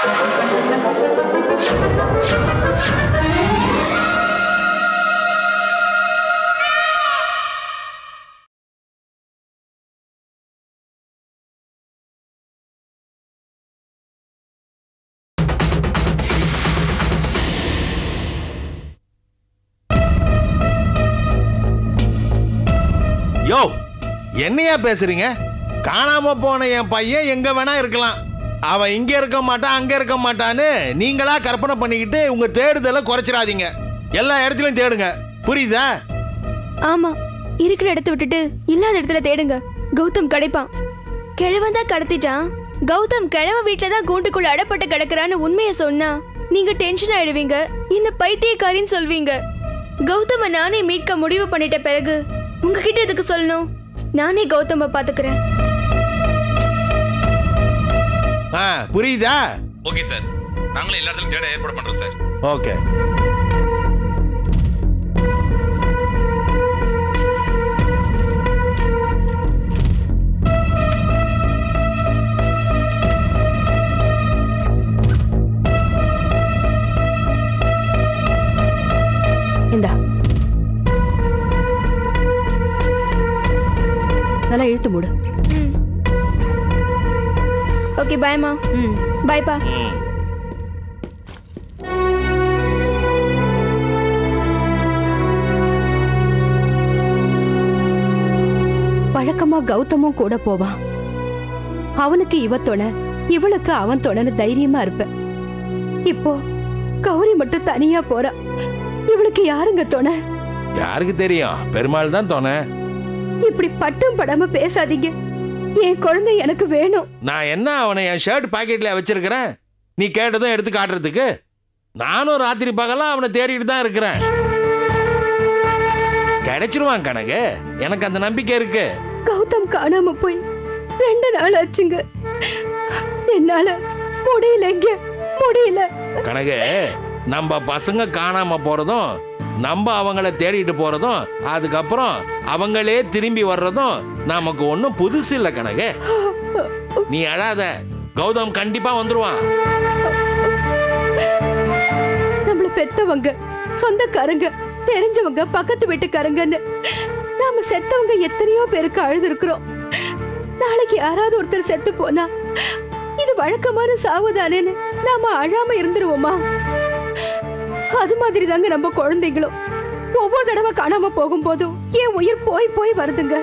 யோ என்னையா பேசுறீங்க காணாம போன என் பையன் எங்க வேணா இருக்கலாம் அவன் இங்க இருக்க மாட்டான் அங்க இருக்க மாட்டான்னு நீங்களா கற்பனை பண்ணிக்கிட்டு உங்க தேடுதலை குறைச்சிடாதீங்க எல்லா இடத்துலயும் தேடுங்க புரியுதா ஆமா இருக்கிற இடத்த விட்டுட்டு இல்லாத இடத்துல தேடுங்க கௌதம் கிடைப்பான் கிழவன் தான் கடத்திட்டான் கௌதம் கிழவ வீட்டுல தான் கூண்டுக்குள்ள அடப்பட்டு கிடக்குறான்னு உண்மையை சொன்னா நீங்க டென்ஷன் ஆயிடுவீங்க இந்த பைத்தியக்காரின்னு சொல்வீங்க கௌதம நானே மீட்க முடிவு பண்ணிட்ட பிறகு உங்ககிட்ட எதுக்கு சொல்லணும் நானே கௌதம பாத்துக்கிறேன் ஆ புரியுதா ஓகே சார் நாங்களும் எல்லா இடத்துலையும் தேட ஏற்பாடு பண்றோம் சார் ஓகே இந்தா நல்லா இழுத்து மூடு ஓகே பாய்மா ம் பாய்ப்பா ம் வழக்கமா கௌதமும் கூட போவான் அவனுக்கு இவ துணை இவளுக்கு அவன் துணைன்னு தைரியமா இருப்பேன் இப்போ கௌரி மட்டும் தனியா போறா இவளுக்கு யாருங்க துணை யாருக்கு தெரியும் பெருமாள் தான் தோணை இப்படி பட்டும் படாம பேசாதீங்க என் குழந்தை எனக்கு வேணும் நான் என்ன அவனை என் ஷர்ட் பாக்கெட்ல வச்சிருக்கிறேன் நீ கேட்டதும் எடுத்து காட்டுறதுக்கு நானும் ராத்திரி பகலா அவனை தேடிட்டு தான் இருக்கிறேன் கிடைச்சிருவான் கணக்கு எனக்கு அந்த நம்பிக்கை இருக்கு கௌதம் காணாம போய் ரெண்டு நாள் ஆச்சுங்க என்னால முடியலைங்க முடியல கணக்கு நம்ம பசங்க காணாம போறதும் நம்ம அவங்கள தேடிட்டு போறதும் அதுக்கப்புறம் அவங்களே திரும்பி வர்றதும் நமக்கு ஒன்றும் புதுசு இல்லை கணக்கு நீ அழாத கௌதம் கண்டிப்பா வந்துருவான் நம்மள பெத்தவங்க சொந்தக்காரங்க தெரிஞ்சவங்க பக்கத்து வீட்டுக்காரங்கன்னு நாம செத்தவங்க எத்தனையோ பேருக்கு அழுதுருக்குறோம் நாளைக்கு யாராவது ஒருத்தர் செத்து போனா இது வழக்கமான சாவுதானேன்னு நாம அழாம இருந்துருவோமா அது மாதிரி தாங்க நம்ம குழந்தைங்களும் ஒவ்வொரு தடவை காணாம போகும்போதும் என் உயிர் போய் போய் வருதுங்க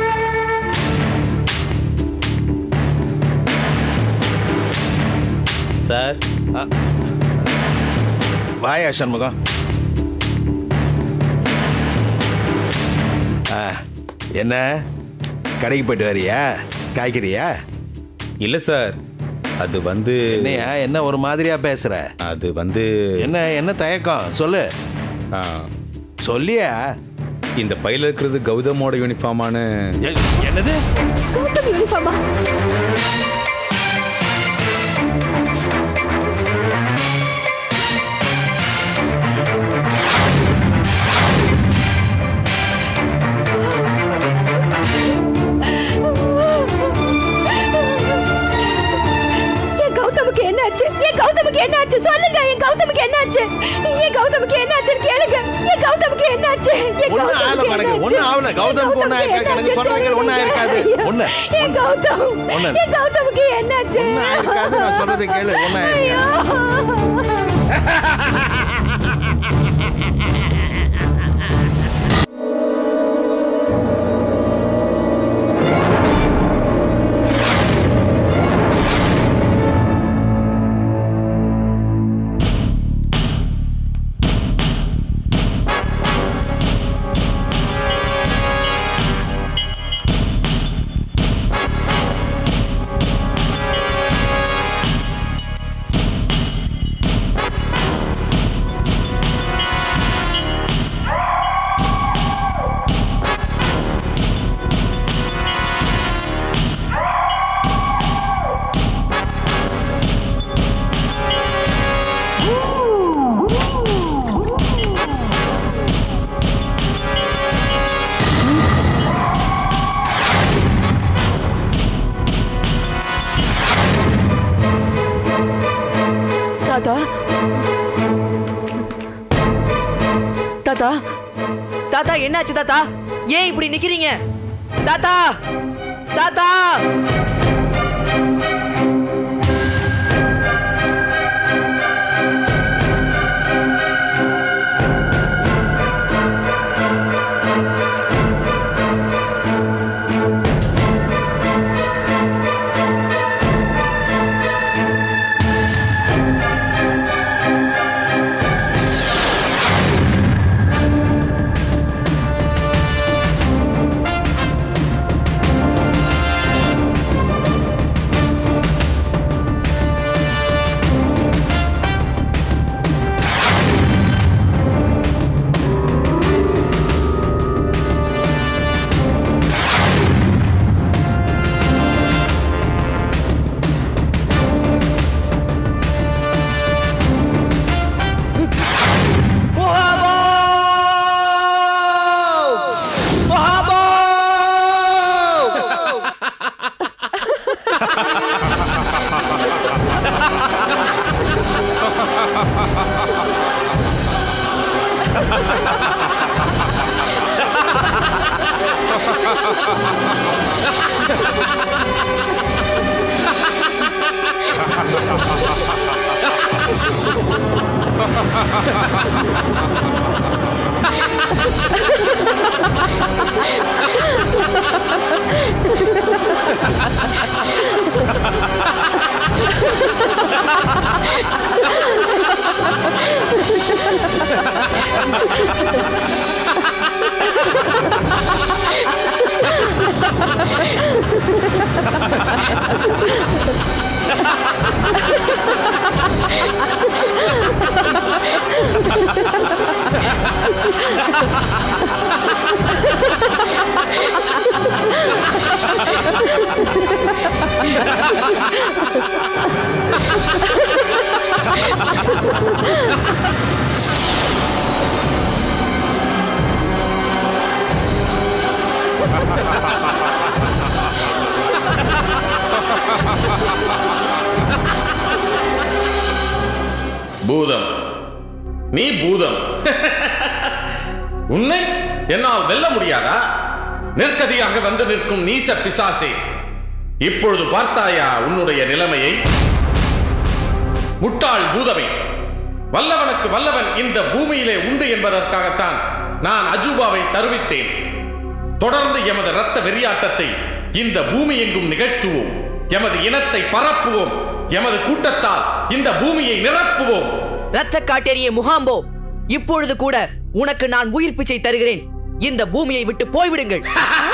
சார் வாயா சண்முகம் ஆ, என்ன கடைக்கு போயிட்டு வரியா காய்கறியா இல்ல சார் அது வந்து என்னையா என்ன ஒரு மாதிரியா பேசுற அது வந்து என்ன என்ன தயக்கம் சொல்லு ஆ, சொல்லியா இந்த பையில இருக்கிறது கௌதமோட யூனிஃபார்மான எ- என்னது கௌதம் யூனிஃபார்மா என் கௌதமுக்கு என்னாச்சு என் கௌதமுக்கு என்னாச்சு சொல்லுங்க என் கௌதமுக்கு என்னாச்சு என் கௌதமுக்கு என்னாச்சுன்னு கேளுங்க என் கௌதமுக்கு என்னாச்சு என் ஒண்ணும் ஆகல கௌதமுக்கு கணக்கு, ஒண்ணும் ஆகல. என்னாச்சு? கௌதமுக்கு ஒண்ணும் ஆயிருக்காது. கணக்கு சொல்றதுக்கு ஒண்ணும் ஆயிருக்காது. ஒண்ணு. என் கௌதம் ஒண்ணு. என் கௌதமுக்கு என்னாச்சு ஒண்ணும் ஆயிருக்காது. நான் சொல்றதை கேளு. ஒண்ணும் ஆயிருக்காது. ஐயோ. தாத்தா தாத்தா தாத்தா என்னாச்சு தாத்தா ஏன் இப்படி நிக்கிறீங்க தாத்தா தாத்தா மொஹாபோ மொஹாபோ பூதம் நீ பூதம் உன்னை என்னால் வெல்ல முடியாதா நெற்கதியாக வந்து நிற்கும் நீச பிசாசே இப்பொழுது பார்த்தாயா உன்னுடைய நிலைமையை முட்டாள் பூதமே வல்லவனுக்கு வல்லவன் இந்த பூமியிலே உண்டு என்பதற்காகத்தான் நான் அஜூபாவை தருவித்தேன் தொடர்ந்து எமது இரத்த வெறியாட்டத்தை இந்த பூமி எங்கும் நிகழ்த்துவோம் எமது இனத்தை பரப்புவோம் எமது கூட்டத்தால் இந்த பூமியை நிரப்புவோம் ரத்த காட்டேரிய முகாம்போ இப்பொழுது கூட உனக்கு நான் உயிர் பிச்சை தருகிறேன் இந்த பூமியை விட்டு போய்விடுங்கள்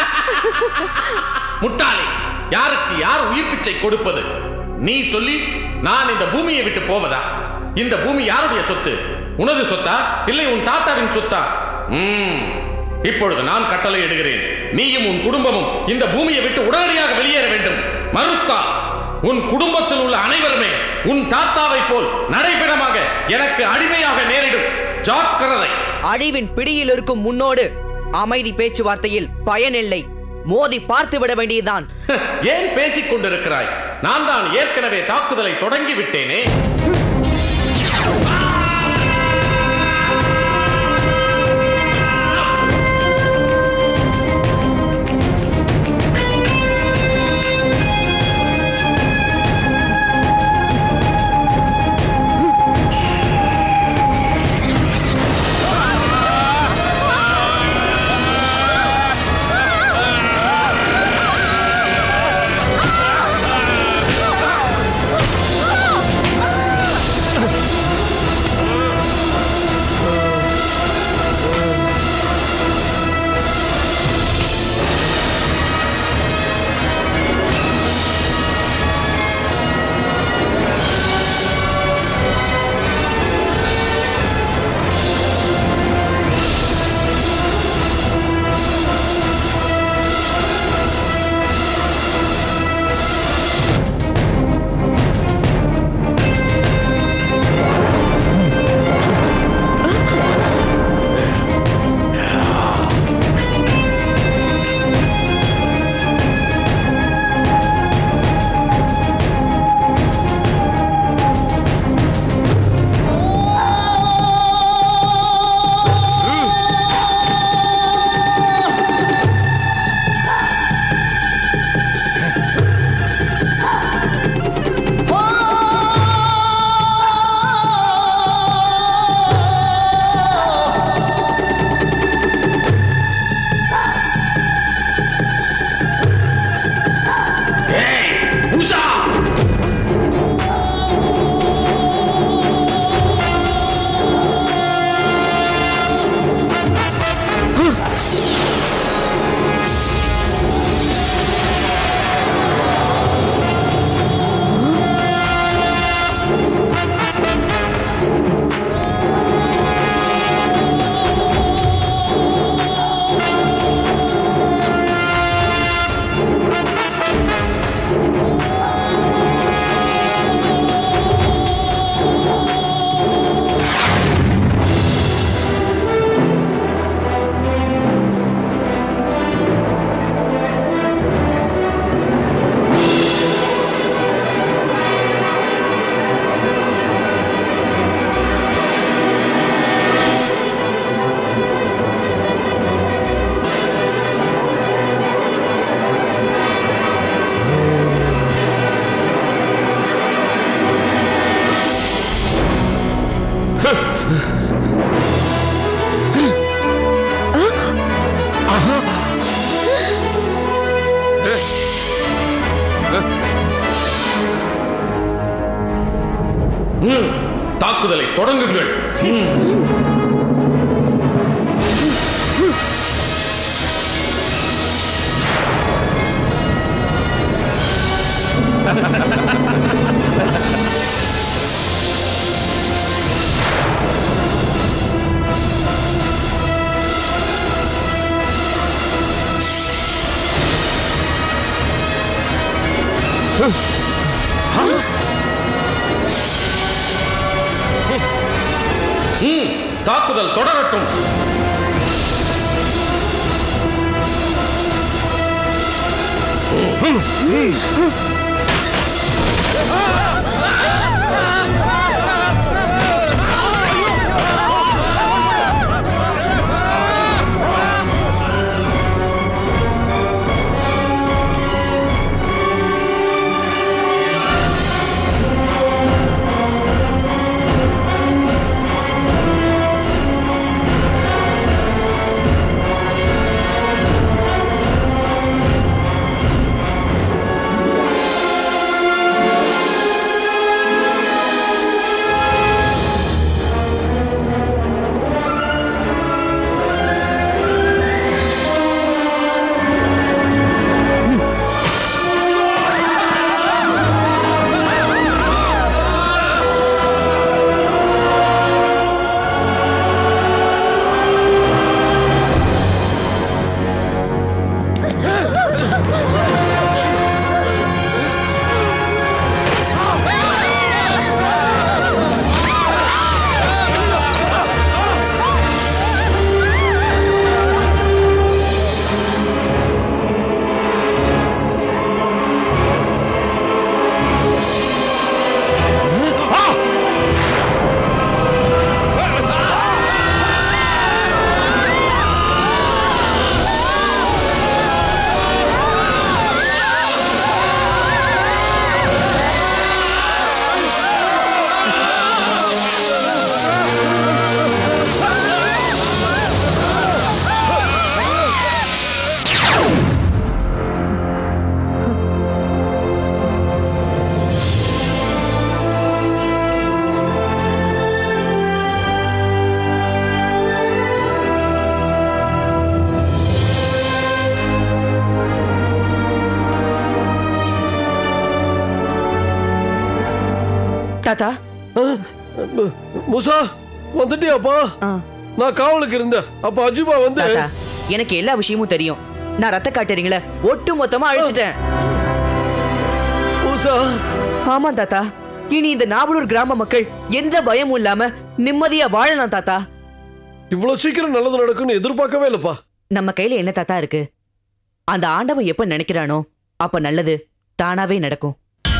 முட்டாளே யாருக்கு யார் உயிர் பிச்சை கொடுப்பது நீ சொல்லி நான் இந்த பூமியை விட்டு போவதா இந்த பூமி யாருடைய சொத்து உனது சொத்தா இல்லை உன் தாத்தாவின் சொத்தா ம், இப்பொழுது நான் கட்டளை இடுகிறேன் நீயும் உன் குடும்பமும் இந்த பூமியை விட்டு உடனடியாக வெளியேற வேண்டும் மறுத்தா உன் குடும்பத்தில் உள்ள அனைவருமே உன் தாத்தாவை போல் நடைபெறமாக எனக்கு அடிமையாக நேரிடும் ஜாக்கிரதை அழிவின் பிடியில் இருக்கும் முன்னோடு அமைதி பேச்சுவார்த்தையில் பயனில்லை மோதி பார்த்து விட வேண்டியதுதான் ஏன் பேசிக் கொண்டிருக்கிறாய் நான் தான் ஏற்கனவே தாக்குதலை தொடங்கி விட்டேனே ஆ ம், தாக்குதலை தொடங்குங்கள் ம், தாக்குதல் தொடரட்டும் தாத்தா முசா வந்துட்டியாப்பா ஆ. நான் காவலுக்கு இருந்தேன் அப்ப அஜுபா வந்து தாத்தா எனக்கு எல்லா விஷயமும் தெரியும் நான் ரத்த காட்டுறீங்களே ஒட்டு மொத்தமா அழிச்சிட்டேன் முசா ஆமா தாத்தா இனி இந்த நாவலூர் கிராம மக்கள் எந்த பயமும் இல்லாம நிம்மதியா வாழலாம் தாத்தா இவ்வளவு சீக்கிரம் நல்லது நடக்கும்னு எதிர்பார்க்கவே இல்லப்பா நம்ம கையில என்ன தாத்தா இருக்கு அந்த ஆண்டவன் எப்ப நினைக்கிறானோ அப்ப நல்லது தானாவே நடக்கும்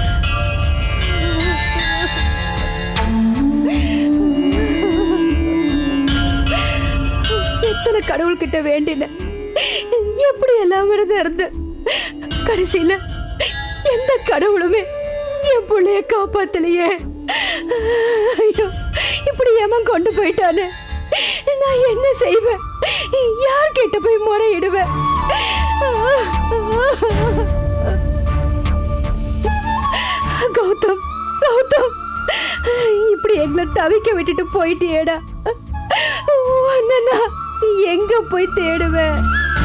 எத்தனை கடவுள்கிட்ட வேண்டின எப்படி எல்லாம் விரதம் இருந்து கடைசியில எந்த கடவுளுமே என் பிள்ளைய காப்பாத்தலையே ஐயோ இப்படி ஏமன் கொண்டு போயிட்டானே நான் என்ன செய்வேன் யார்கிட்ட போய் முறையிடுவேன் கௌதம் கௌதம் இப்படி எங்களை தவிக்க விட்டுட்டு போயிட்டியேடா உன்னை நான் எங்க போய் தேடுவேன்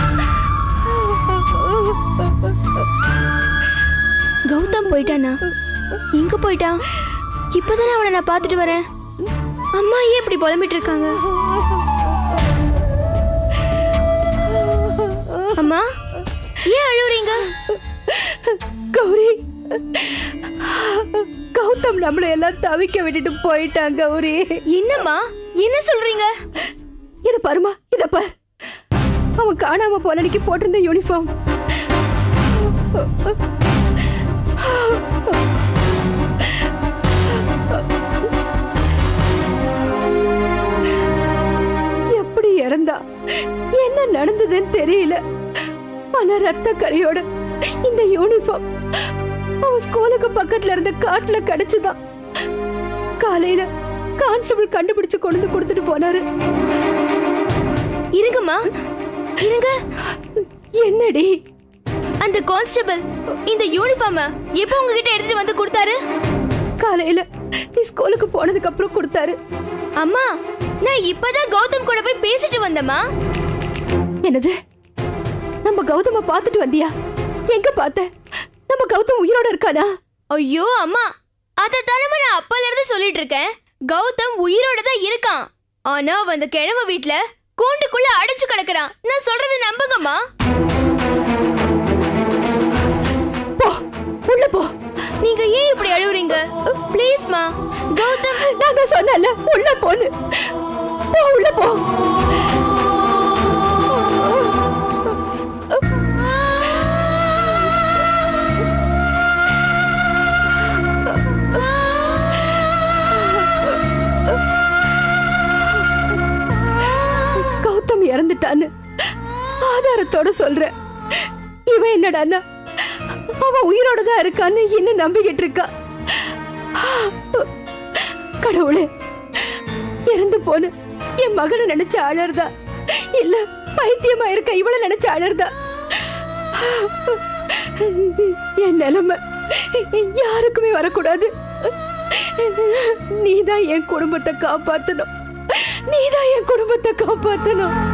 கௌதம் போயிட்டானா எங்க போயிட்டான் இப்பதானே அவனை நான் பார்த்துட்டு வரேன் அம்மா ஏன் இப்படி புலம்பிட்டு இருக்காங்க அம்மா ஏன் அழுவுறீங்க கௌரி கௌதம் நம்மளை எல்லாம் தவிக்க விட்டுட்டு போயிட்டான் கௌரி என்னம்மா என்ன சொல்றீங்க இத பாருமா இத பார் அவன் காணாம போன அன்னைக்கு போட்டிருந்த யூனிஃபார்ம் எப்படி இறந்தா என்ன நடந்ததுன்னு தெரியல ஆனா ரத்த கரையோட இந்த யூனிஃபார்ம் அவன் ஸ்கூலுக்கு பக்கத்துல இருந்த காட்டுல கிடைச்சுதான் காலையில கான்ஸ்டபிள் கண்டுபிடிச்சு கொண்டு வந்து கொடுத்துட்டு போனாரு இருங்கம்மா இருங்க என்னடி அந்த கான்ஸ்டபிள் இந்த யூனிஃபார்ம எப்போ உங்ககிட்ட எடுத்துட்டு வந்து கொடுத்தாரு காலையில நீ ஸ்கூலுக்கு போனதுக்கு அப்புறம் கொடுத்தாரு அம்மா நான் இப்பதான் கௌதம் கூட போய் பேசிட்டு வந்தேம்மா என்னது நம்ம கௌதம பார்த்துட்டு வந்தியா எங்க பார்த்த நம்ம கௌதம் உயிரோட இருக்கானா ஐயோ அம்மா அத தானே நான் அப்பல இருந்து சொல்லிட்டு இருக்கேன் கௌதம் உயிரோட தான் இருக்கான் ஆனா அவன் அந்த கிழமை வீட்ல கூண்டுக்குள்ள அடைச்சு கிடக்குறான் நான் சொல்றது நம்புங்கம்மா போ உள்ள போ நீங்க ஏன் இப்படி அழுவுறீங்க ப்ளீஸ்மா கௌதம் நான் தான் சொன்னேன்ல உள்ள போன்னு போ உள்ள போ கௌதம் இறந்துட்டான்னு ஆதாரத்தோட சொல்றேன் இவன் என்னடான்னா அவன் உயிரோட தான் இருக்கான்னு இன்னும் நம்பிக்கிட்டு இருக்கா கடவுளே இறந்து போன என் மகனை நினைச்சு அழறதா இல்ல பைத்தியமா இருக்க இவளை நினைச்சு அழறதா என் நிலைமை யாருக்குமே வரக்கூடாது நீதான் என் குடும்பத்தை காப்பாத்தணும் நீதான் என் குடும்பத்தை காப்பாத்தணும்